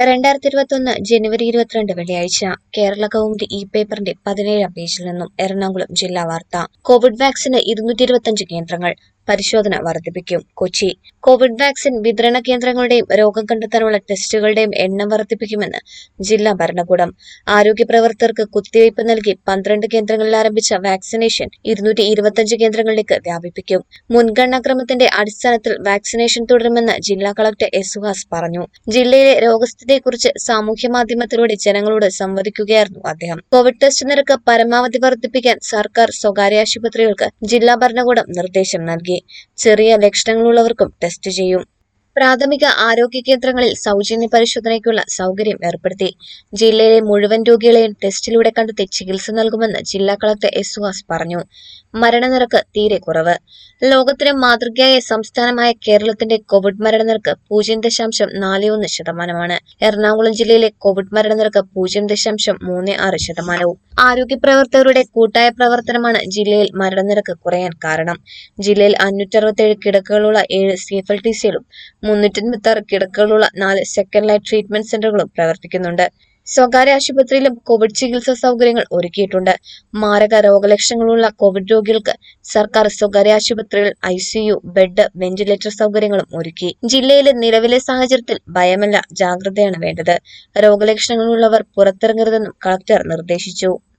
രണ്ടായിരത്തി ഇരുപത്തൊന്ന് ജനുവരി ഇരുപത്തിരണ്ട് വെള്ളിയാഴ്ച കേരള കൗമുദി ഇ പേപ്പറിന്റെ പതിനേഴാം പേജിൽ നിന്നും എറണാകുളം ജില്ലാ വാർത്ത കോവിഡ് വാക്സിന് ഇരുന്നൂറ്റി ഇരുപത്തിയഞ്ച് കേന്ദ്രങ്ങൾ പരിശോധന വർദ്ധിപ്പിക്കും കൊച്ചി കോവിഡ് വാക്സിൻ വിതരണ കേന്ദ്രങ്ങളുടെയും രോഗം കണ്ടെത്താനുള്ള ടെസ്റ്റുകളുടെയും എണ്ണം വർദ്ധിപ്പിക്കുമെന്ന് ജില്ലാ ഭരണകൂടം ആരോഗ്യ പ്രവർത്തകർക്ക് കുത്തിവയ്പ് നൽകി പന്ത്രണ്ട് കേന്ദ്രങ്ങളിൽ ആരംഭിച്ച വാക്സിനേഷൻ ഇരുന്നൂറ്റി ഇരുപത്തിയഞ്ച് കേന്ദ്രങ്ങളിലേക്ക് വ്യാപിപ്പിക്കും മുൻഗണനാക്രമത്തിന്റെ അടിസ്ഥാനത്തിൽ വാക്സിനേഷൻ തുടരുമെന്ന് ജില്ലാ കളക്ടർ എസ് സുഹാസ് പറഞ്ഞു ജില്ലയിലെ രോഗസ്ഥിതിയെക്കുറിച്ച് സാമൂഹ്യ മാധ്യമത്തിലൂടെ ജനങ്ങളോട് സംവദിക്കുകയായിരുന്നു അദ്ദേഹം കോവിഡ് ടെസ്റ്റ് നിരക്ക് പരമാവധി വർദ്ധിപ്പിക്കാൻ സർക്കാർ സ്വകാര്യ ആശുപത്രികൾക്ക് ജില്ലാ ഭരണകൂടം നിർദ്ദേശം നൽകി ചെറിയ ലക്ഷണങ്ങളുള്ളവർക്കും ടെസ്റ്റ് ചെയ്യും പ്രാഥമിക ആരോഗ്യ കേന്ദ്രങ്ങളിൽ സൗജന്യ പരിശോധനയ്ക്കുള്ള സൗകര്യം ഏർപ്പെടുത്തി ജില്ലയിലെ മുഴുവൻ രോഗികളെയും ടെസ്റ്റിലൂടെ കണ്ടെത്തി ചികിത്സ നൽകുമെന്ന് ജില്ലാ കളക്ടർ എസ് സുഹാസ് പറഞ്ഞു മരണനിരക്ക് തീരെ കുറവ് ലോകത്തിന് മാതൃകയായ സംസ്ഥാനമായ കേരളത്തിന്റെ കോവിഡ് മരണനിരക്ക് പൂജ്യം ദശാംശം നാല് ഒന്ന് ശതമാനമാണ് എറണാകുളം ജില്ലയിലെ കോവിഡ് മരണനിരക്ക് പൂജ്യം ദശാംശം മൂന്ന് ആറ് ശതമാനവും ആരോഗ്യ പ്രവർത്തകരുടെ കൂട്ടായ പ്രവർത്തനമാണ് ജില്ലയിൽ മരണനിരക്ക് കുറയാൻ കാരണം ജില്ലയിൽ അഞ്ഞൂറ്ററുപത്തേഴ് കിടക്കകളുള്ള ഏഴ് സി എഫ് എൽ ടി സികളും മുന്നൂറ്റി ആറ് കിടക്കകളുള്ള നാല് സെക്കൻഡ് ലൈൻ ട്രീറ്റ്മെന്റ് സെന്ററുകളും പ്രവർത്തിക്കുന്നുണ്ട് സ്വകാര്യ ആശുപത്രിയിലും കോവിഡ് ചികിത്സാ സൗകര്യങ്ങൾ ഒരുക്കിയിട്ടുണ്ട് മാരക രോഗലക്ഷണങ്ങളുള്ള കോവിഡ് രോഗികൾക്ക് സർക്കാർ സ്വകാര്യ ആശുപത്രികൾ ഐ സിയു ബെഡ് വെന്റിലേറ്റർ സൗകര്യങ്ങളും ഒരുക്കി ജില്ലയിലെ നിലവിലെ സാഹചര്യത്തിൽ ഭയമല്ല ജാഗ്രതയാണ് വേണ്ടത് രോഗലക്ഷണങ്ങളുള്ളവർ പുറത്തിറങ്ങരുതെന്നും കളക്ടർ നിർദ്ദേശിച്ചു